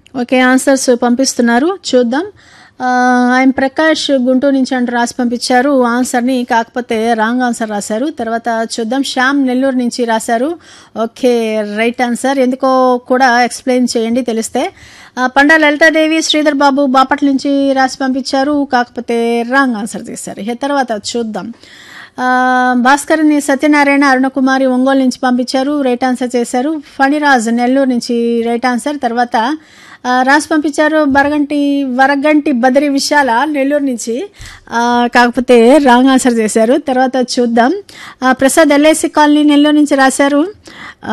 okay answers పంపిస్తున్నారు చూద్దాం ఆయన ప్రకాష్ గుంటూరు నుంచి అంటూ రాసి పంపించారు ఆన్సర్ని కాకపోతే రాంగ్ ఆన్సర్ రాశారు తర్వాత చూద్దాం శ్యామ్ నెల్లూరు నుంచి రాశారు ఓకే రైట్ ఆన్సర్ ఎందుకో కూడా ఎక్స్ప్లెయిన్ చేయండి తెలిస్తే ఆ, పండా లలితాదేవి శ్రీధర్ బాబు బాపట్ల నుంచి రాసి పంపించారు కాకపోతే రాంగ్ ఆన్సర్ చేశారు ఇక తర్వాత చూద్దాం ఆ, భాస్కర్ని సత్యనారాయణ అరుణకుమారి ఒంగోలు నుంచి పంపించారు రైట్ ఆన్సర్ చేశారు ఫణిరాజ్ నెల్లూరు నుంచి రైట్ ఆన్సర్ తర్వాత ఆ, రాసి పంపించారు బరగంటి వరగంటి బదరి విశాల నెల్లూరు నుంచి ఆ, కాకపోతే రాంగ్ ఆన్సర్ చేశారు తర్వాత చూద్దాం ఆ, ప్రసాద్ ఎల్ఐసి కాలనీ నెల్లూరు నుంచి రాశారు ఆ,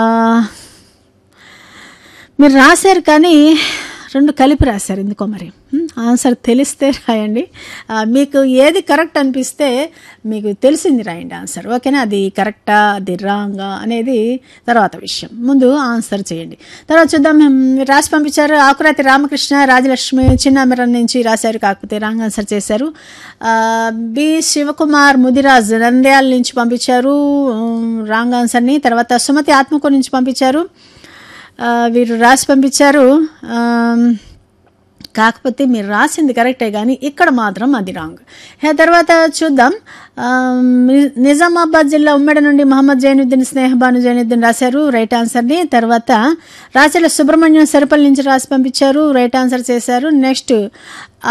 మీరు రాశారు కానీ రెండు కలిపి రాశారు ఎందుకో మరి హ్మ్, ఆన్సర్ తెలిస్తే రాయండి ఆ, మీకు ఏది కరెక్ట్ అనిపిస్తే మీకు తెలిసింది రాయండి ఆన్సర్ ఓకేనా అది కరెక్టా అది రాంగా అనేది తర్వాత విషయం ముందు ఆన్సర్ చేయండి తర్వాత చూద్దాం హ్మ్, రాసి పంపించారు ఆకురాతి రామకృష్ణ రాజలక్ష్మి చిన్నమిరం నుంచి రాశారు కాకపోతే రాంగ్ ఆన్సర్ చేశారు ఆ, బి శివకుమార్ ముదిరాజ్ నంద్యాల నుంచి పంపించారు ఉమ్, రాంగ్ ఆన్సర్ని తర్వాత సుమతి ఆత్మకూరు నుంచి పంపించారు ఆ, వీరు రాసి పంపించారు ఆమ్, కాకపోతే మీరు రాసింది కరెక్టే కానీ ఇక్కడ మాత్రం అది రాంగ్ ఆ తర్వాత చూద్దాం ఆమ్, ని- నిజామాబాద్ జిల్లా ఉమ్మడి నుండి మహమ్మద్ జైనుద్దీన్ స్నేహబాను జైనుద్దీన్ రాశారు రైట్ ఆన్సర్ని తర్వాత రాచల సుబ్రహ్మణ్యం సరిపల్లి నుంచి రాసి పంపించారు రైట్ ఆన్సర్ చేశారు నెక్స్ట్ ఆ,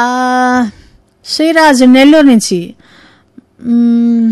శ్రీరాజు నెల్లూరు నుంచి మ్మ్,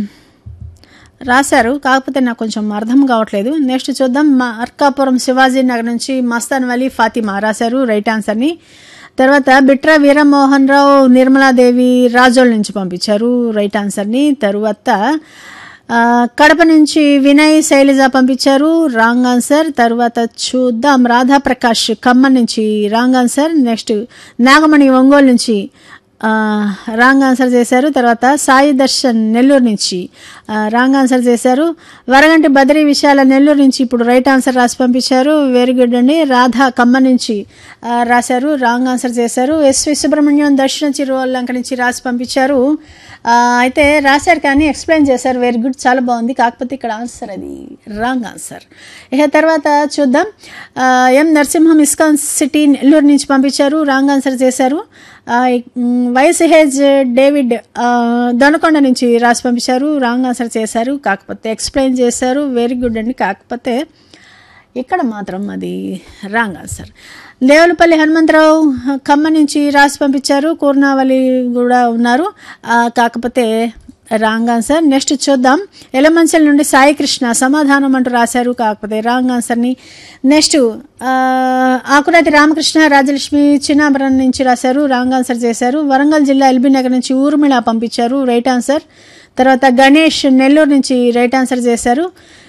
రాశారు కాకపోతే నాకు కొంచెం అర్థం కావట్లేదు నెక్స్ట్ చూద్దాం మా అర్కాపురం శివాజీ నగర్ నుంచి మస్తాన్ వలీ ఫాతిమా రాశారు రైట్ ఆన్సర్ని తర్వాత బిట్రా వీరమోహన్ రావు నిర్మలాదేవి రాజోల్ నుంచి పంపించారు రైట్ ఆన్సర్ని తర్వాత ఆ, కడప నుంచి వినయ్ శైలజ పంపించారు రాంగ్ ఆన్సర్ తర్వాత చూద్దాం రాధాప్రకాష్ ఖమ్మం నుంచి wrong answer next Nagamani Ongole నుంచి ఆ, రాంగ్ ఆన్సర్ చేశారు తర్వాత సాయి దర్శన్ నెల్లూరు నుంచి ఆ, రాంగ్ ఆన్సర్ చేశారు వరగంటి బద్రి విశాల నెల్లూరు నుంచి ఇప్పుడు రైట్ ఆన్సర్ రాసి పంపించారు వెరీ గుడ్ అండి రాధా ఖమ్మం నుంచి ఆ, రాశారు రాంగ్ ఆన్సర్ చేశారు ఎస్వి సుబ్రహ్మణ్యం దర్శన చిరువల్లంక నుంచి రాసి పంపించారు ఆ, అయితే రాశారు కానీ ఎక్స్ప్లెయిన్ చేశారు వెరీ గుడ్ చాలా బాగుంది కాకపోతే ఇక్కడ ఆన్సర్ అది రాంగ్ ఆన్సర్ ఇక తర్వాత చూద్దాం ఆ, M Narasimham ISKCON city Nellore నుంచి పంపించారు రాంగ్ ఆన్సర్ చేశారు ఆ, మ్, వైస్ హేజ్ డేవిడ్ ఆ, దొనకొండ నుంచి రాసి పంపించారు రాంగ్ ఆన్సర్ చేశారు కాకపోతే ఎక్స్ప్లెయిన్ చేశారు వెరీ గుడ్ అండి కాకపోతే ఇక్కడ మాత్రం అది రాంగ్ ఆన్సర్ దేవులపల్లి హనుమంతరావు ఖమ్మం నుంచి రాసి పంపించారు కూర్నావలి కూడా ఉన్నారు ఆ, కాకపోతే రాంగ్ ఆన్సర్ నెక్స్ట్ చూద్దాం ఎలమంచల్ నుండి సాయి కృష్ణ సమాధానం అంటూ రాశారు కాకపోతే రాంగ్ ఆన్సర్ని నెక్స్ట్ ఆ, ఆకురాతి రామకృష్ణ రాజలక్ష్మి చిన్నాపురం నుంచి రాశారు రాంగ్ ఆన్సర్ చేశారు వరంగల్ జిల్లా ఎల్బీ నగర్ నుంచి ఊర్మిళ పంపించారు రైట్ ఆన్సర్ తర్వాత గణేష్ నెల్లూరు నుంచి రైట్ ఆన్సర్ చేశారు